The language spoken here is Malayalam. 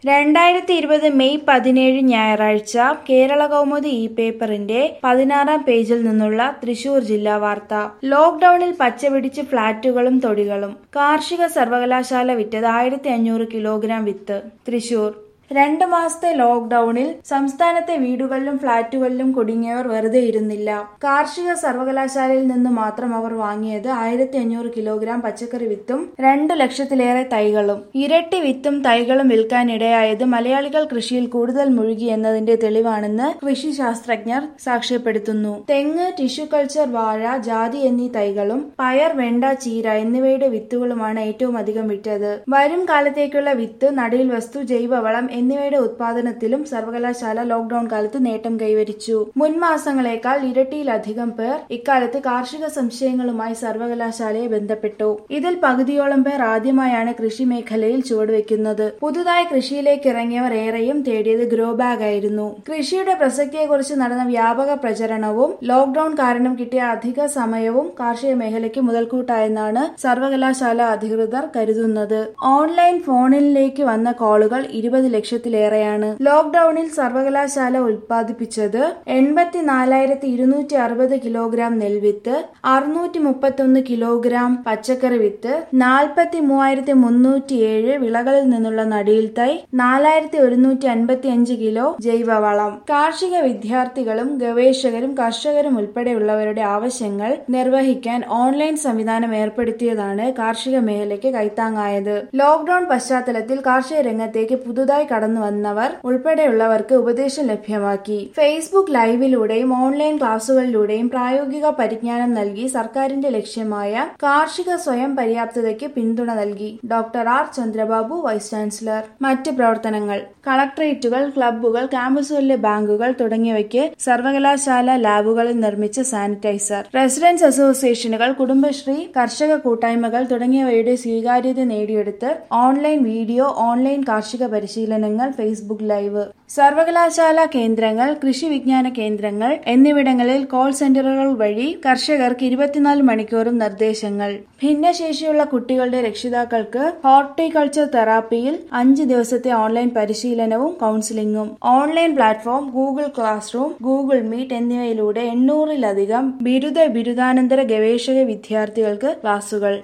രണ്ടായിരത്തി ഇരുപത് മെയ് പതിനേഴ് ഞായറാഴ്ച കേരള കൗമുദി ഇ പേപ്പറിന്റെ പതിനാറാം പേജിൽ നിന്നുള്ള തൃശൂർ ജില്ലാ വാർത്ത ലോക്ഡൌണിൽ പച്ചപിടിച്ച് ഫ്ളാറ്റുകളും തൊടികളും കാർഷിക സർവകലാശാല വിറ്റത് ആയിരത്തി അഞ്ഞൂറ് കിലോഗ്രാം വിത്ത് തൃശൂർ രണ്ട് മാസത്തെ ലോക്ഡൌണിൽ സംസ്ഥാനത്തെ വീടുകളിലും ഫ്ളാറ്റുകളിലും കുടുങ്ങിയവർ വെറുതെ ഇരുന്നില്ല കാർഷിക സർവകലാശാലയിൽ നിന്ന് മാത്രം അവർ വാങ്ങിയത് ആയിരത്തി അഞ്ഞൂറ് കിലോഗ്രാം പച്ചക്കറി വിത്തും രണ്ടു ലക്ഷത്തിലേറെ തൈകളും ഇരട്ടി വിത്തും തൈകളും വിൽക്കാനിടയായത് മലയാളികൾ കൃഷിയിൽ കൂടുതൽ മുഴുകി എന്നതിന്റെ തെളിവാണെന്ന് കൃഷി ശാസ്ത്രജ്ഞർ സാക്ഷ്യപ്പെടുത്തുന്നു തെങ്ങ് ടിഷ്യൂ കൾച്ചർ വാഴ ജാതി എന്നീ തൈകളും പയർ വെണ്ട ചീര എന്നിവയുടെ വിത്തുകളുമാണ് ഏറ്റവും അധികം വിറ്റത് വരും കാലത്തേക്കുള്ള വിത്ത് നടീൽ വസ്തു ജൈവവളം എന്നിവയുടെ ഉത്പാദനത്തിലും സർവകലാശാല ലോക്ഡൌൺ കാലത്ത് നേട്ടം കൈവരിച്ചു മുൻ മാസങ്ങളേക്കാൾ ഇരട്ടിയിലധികം പേർ ഇക്കാലത്ത് കാർഷിക സംശയങ്ങളുമായി സർവകലാശാലയെ ബന്ധപ്പെട്ടു ഇതിൽ പകുതിയോളം പേർ ആദ്യമായാണ് കൃഷി മേഖലയിൽ ചുവടുവെക്കുന്നത് പുതുതായി കൃഷിയിലേക്ക് ഇറങ്ങിയവർ ഏറെയും തേടിയത് ഗ്രോ ബാഗ് ആയിരുന്നു കൃഷിയുടെ പ്രസക്തിയെക്കുറിച്ച് നടന്ന വ്യാപക പ്രചരണവും ലോക്ഡൌൺ കാരണം കിട്ടിയ അധിക സമയവും കാർഷിക മേഖലയ്ക്ക് മുതൽക്കൂട്ടായെന്നാണ് സർവകലാശാല അധികൃതർ കരുതുന്നത് ഓൺലൈൻ ഫോണിലേക്ക് വന്ന കോളുകൾ ഇരുപത് ലക്ഷത്തിലേറെയാണ് ലോക്ഡൌണിൽ സർവകലാശാല ഉൽപ്പാദിപ്പിച്ചത് എൺപത്തിനാലായിരത്തി ഇരുന്നൂറ്റി അറുപത് കിലോഗ്രാം നെൽവിത്ത് അറുന്നൂറ്റി മുപ്പത്തൊന്ന് കിലോഗ്രാം പച്ചക്കറി വിത്ത് നാൽപ്പത്തി മൂവായിരത്തി മുന്നൂറ്റിയേഴ് വിളകളിൽ നിന്നുള്ള നടിയിൽ തൈ നാലായിരത്തി ഒരുന്നൂറ്റി അൻപത്തി അഞ്ച് കിലോ ജൈവവളം കാർഷിക വിദ്യാർത്ഥികളും ഗവേഷകരും കർഷകരും ഉൾപ്പെടെയുള്ളവരുടെ ആവശ്യങ്ങൾ നിർവഹിക്കാൻ ഓൺലൈൻ സംവിധാനം ഏർപ്പെടുത്തിയതാണ് കാർഷിക മേഖലയ്ക്ക് കൈത്താങ്ങായത് ലോക്ഡൌൺ പശ്ചാത്തലത്തിൽ കാർഷിക രംഗത്തേക്ക് പുതുതായി കടന്നു വന്നവർ ഉൾപ്പെടെയുള്ളവർക്ക് ഉപദേശം ലഭ്യമാക്കി ഫേസ്ബുക്ക് ലൈവിലൂടെയും ഓൺലൈൻ ക്ലാസുകളിലൂടെയും പ്രായോഗിക പരിജ്ഞാനം നൽകി സർക്കാരിന്റെ ലക്ഷ്യമായ കാർഷിക സ്വയം പര്യാപ്തതയ്ക്ക് പിന്തുണ നൽകി doctor R Chandrababu vice chancellor മറ്റ് പ്രവർത്തനങ്ങൾ കളക്ടറേറ്റുകൾ ക്ലബ്ബുകൾ ക്യാമ്പസുകളിലെ ബാങ്കുകൾ തുടങ്ങിയവയ്ക്ക് സർവകലാശാല ലാബുകളിൽ നിർമ്മിച്ച സാനിറ്റൈസർ റെസിഡൻസ് അസോസിയേഷനുകൾ കുടുംബശ്രീ കർഷക കൂട്ടായ്മകൾ തുടങ്ങിയവയുടെ സ്വീകാര്യത നേടിയെടുത്ത് ഓൺലൈൻ വീഡിയോ ഓൺലൈൻ കാർഷിക പരിശീലനങ്ങൾ ഫേസ്ബുക്ക് ലൈവ് സർവകലാശാല കേന്ദ്രങ്ങൾ കൃഷി വിജ്ഞാന കേന്ദ്രങ്ങൾ എന്നിവിടങ്ങളിൽ കോൾ സെന്ററുകൾ വഴി കർഷകർക്ക് ഇരുപത്തിനാല് മണിക്കൂറും നിർദ്ദേശങ്ങൾ ഭിന്നശേഷിയുള്ള കുട്ടികളുടെ രക്ഷിതാക്കൾക്ക് ഹോർട്ടിക്കൾച്ചർ തെറാപ്പിയിൽ അഞ്ച് ദിവസത്തെ ഓൺലൈൻ പരിശീലനവും കൌൺസിലിംഗും online platform Google classroom Google meet എന്നിവയിലൂടെ എണ്ണൂറിലധികം ബിരുദ ബിരുദാനന്തര ഗവേഷക വിദ്യാർത്ഥികൾക്ക് ക്ലാസുകൾ